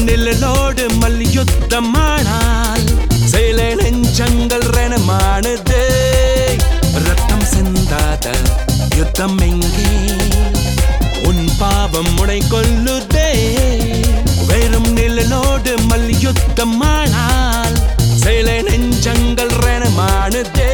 நிழலோடு மல்யுத்தமானால் சேல நெஞ்சங்கள் ரணமானது ரத்தம் சிந்தாத யுத்தம் எங்கே உன் பாவம் முனை கொல்லுதே வெறும் நிழலோடு மல்யுத்தமானால் சேல நெஞ்சங்கள் ரணமானதே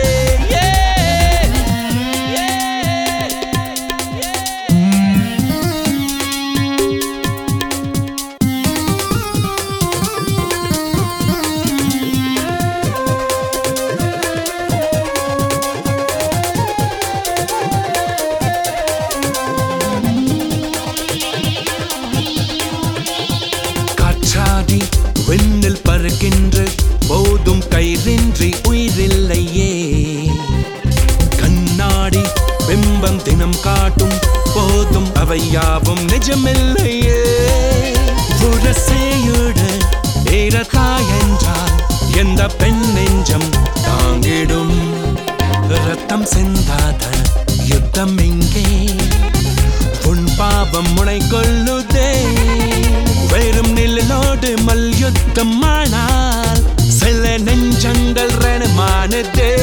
காற்றாடி விண்ணில் பறக்கின்ற போதும் கயிறின்றி உயிரில்லையே கண்ணாடி பிம்பம் தினம் காட்டும் போதும் அவை யாவும் நிஜமில்லையே புரசையோடு வீரத்தாய் என்றால் எந்த பெண் நெஞ்சம் தாங்கிடும் ரத்தம் சிந்தாத யுத்தம் எங்கே உன் பாவம் முனை கொள்ளுதே வெறும் நிழலோடு மல்யுத்தம் ஆனால் சில நெஞ்சங்கள் ரணமானதே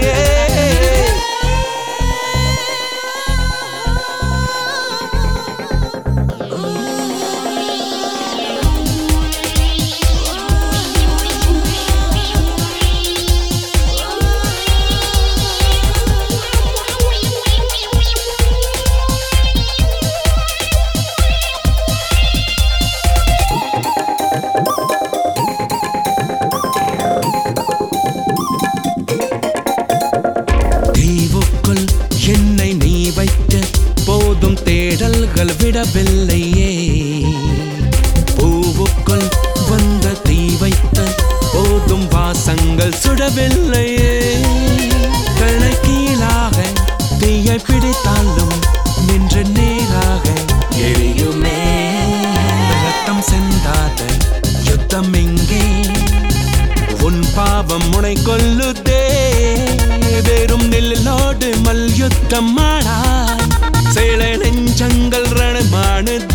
தீவுக்குள் என்னை நீ வைத்த போதும் தேடல்கள் விடவில்லையே பூவுக்குள் வந்த தீ வைத்த போதும் வாசங்கள் சுடவில்லையே கணக்கீழாக தீயை பிடித்தாலும் நின்று நேராக எரியுமே ரத்தம் செந்தாத யுத்தம் எங்கே உன் பாவம் முனை கொல்லுதே வெறும் நிழலோடு மல்யுத்தம் ஆடாய் சேல நெஞ்சங்கள் ரணமானது